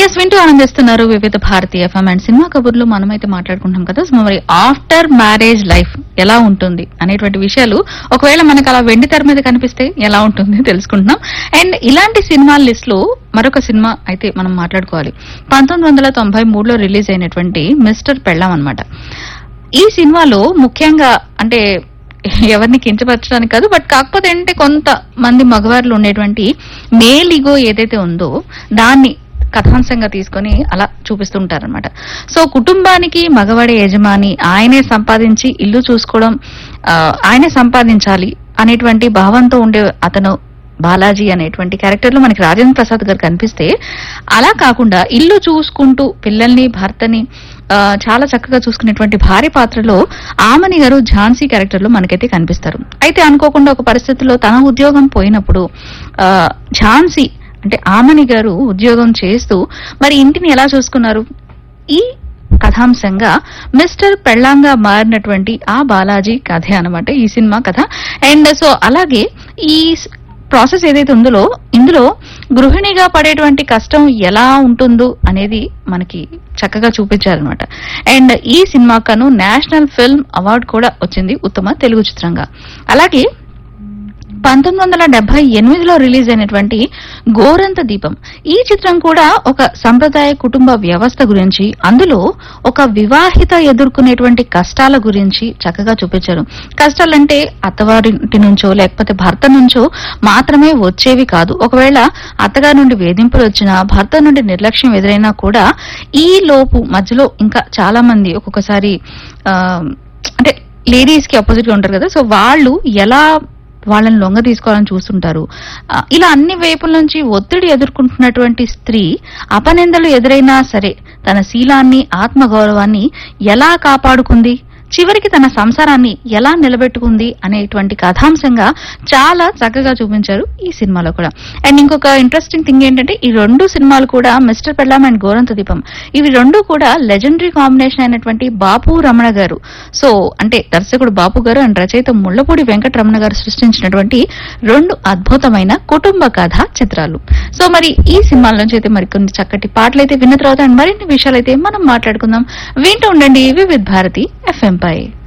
yes వింటూ ఆనందిస్తున్నారు వివిధ భారతీయ ఎఫ్ఎం అండ్ సినిమా కబుర్లు మనమైతే మాట్లాడుకుంటున్నాం కదా సో మరి ఆఫ్టర్ మ్యారేజ్ లైఫ్ ఎలా ఉంటుంది అనేటువంటి విషయాలు ఒకవేళ మనకు అలా వెండి తెర మీద కనిపిస్తే ఎలా ఉంటుంది తెలుసుకుంటున్నాం అండ్ ఇలాంటి సినిమాల లిస్ట్ లో మరొక సినిమా అయితే మనం మాట్లాడుకోవాలి పంతొమ్మిది వందల తొంభై మూడులో రిలీజ్ అయినటువంటి మిస్టర్ పెళ్ళాం అన్నమాట ఈ సినిమాలో ముఖ్యంగా అంటే ఎవరిని కించపరచడానికి కాదు బట్ కాకపోతే ఏంటంటే కొంత మంది మగవారిలో ఉండేటువంటి మేల్ ఈగో ఏదైతే ఉందో దాన్ని కథాంశంగా తీసుకొని అలా చూపిస్తుంటారనమాట సో కుటుంబానికి మగవాడే యజమాని ఆయనే సంపాదించి ఇల్లు చూసుకోవడం ఆ, ఆయనే సంపాదించాలి అనేటువంటి భావంతో ఉండే అతను బాలాజీ అనేటువంటి క్యారెక్టర్ లో మనకి రాజేంద్ర ప్రసాద్ గారు కనిపిస్తే అలా కాకుండా ఇల్లు చూసుకుంటూ పిల్లల్ని భర్తని ఆ, చాలా చక్కగా చూసుకునేటువంటి భార్య పాత్రలో ఆమని గారు ఝాన్సీ క్యారెక్టర్ లో మనకైతే కనిపిస్తారు అయితే అనుకోకుండా ఒక పరిస్థితిలో తన ఉద్యోగం పోయినప్పుడు ఆ, ఝాన్సీ అంటే ఆమని గారు ఉద్యోగం చేస్తూ మరి ఇంటిని ఎలా చూసుకున్నారు ఈ కథాంశంగా మిస్టర్ పెళ్ళాంగా మారినటువంటి ఆ బాలాజీ కథే అనమాట ఈ సినిమా కథ అండ్ సో అలాగే ఈ ప్రాసెస్ ఏదైతే ఉందో ఇందులో గృహిణిగా పడేటువంటి కష్టం ఎలా ఉంటుందో అనేది మనకి చక్కగా చూపించారనమాట అండ్ ఈ సినిమాకను నేషనల్ ఫిల్మ్ అవార్డు కూడా వచ్చింది ఉత్తమ తెలుగు చిత్రంగా అలాగే పంతొమ్మిది వందల డెబ్బై ఎనిమిదిలో రిలీజ్ అయినటువంటి గోరంత దీపం ఈ చిత్రం కూడా ఒక సంప్రదాయ కుటుంబ వ్యవస్థ గురించి అందులో ఒక వివాహిత ఎదుర్కొనేటువంటి కష్టాల గురించి చక్కగా చూపించారు కష్టాలంటే అత్తవారింటి నుంచో లేకపోతే భర్త నుంచో మాత్రమే వచ్చేవి కాదు ఒకవేళ అత్తగారి నుండి వేధింపులు వచ్చినా భర్త నుండి నిర్లక్ష్యం ఎదురైనా కూడా ఈ లోపు మధ్యలో ఇంకా చాలా మంది ఒక్కొక్కసారి ఆ, అంటే లేడీస్ కి అపోజిట్ గా ఉంటారు కదా సో వాళ్ళు ఎలా వాళ్ళని లొంగ తీసుకోవాలని చూస్తుంటారు ఆ, ఇలా అన్ని వైపుల నుంచి ఒత్తిడి ఎదుర్కొంటున్నటువంటి స్త్రీ అపనిందలు ఎదురైనా సరే తన శీలాన్ని ఆత్మగౌరవాన్ని ఎలా కాపాడుకుంది చివరికి తన సంసారాన్ని ఎలా నిలబెట్టుకుంది అనేటువంటి కథాంశంగా చాలా చక్కగా చూపించారు ఈ సినిమాలో కూడా అండ్ ఇంకొక ఇంట్రెస్టింగ్ థింగ్ ఏంటంటే ఈ రెండు సినిమాలు కూడా మిస్టర్ పెళ్ళాం అండ్ గోరంత దీపం ఇవి రెండు కూడా లెజెండరీ కాంబినేషన్ అయినటువంటి బాపు రమణ గారు సో అంటే దర్శకుడు బాపు గారు అండ్ రచయిత ముళ్లపూడి వెంకటరమణ గారు సృష్టించినటువంటి రెండు అద్భుతమైన కుటుంబ కథ చిత్రాలు సో మరి ఈ సినిమాల నుంచి అయితే మరికొన్ని చక్కటి పాటలు అయితే విన్న తర్వాత అండ్ మరిన్ని విషయాలు అయితే మనం మాట్లాడుకుందాం వింటూ ఉండండి వివిధ్ భారతి ఎఫ్ఎం పై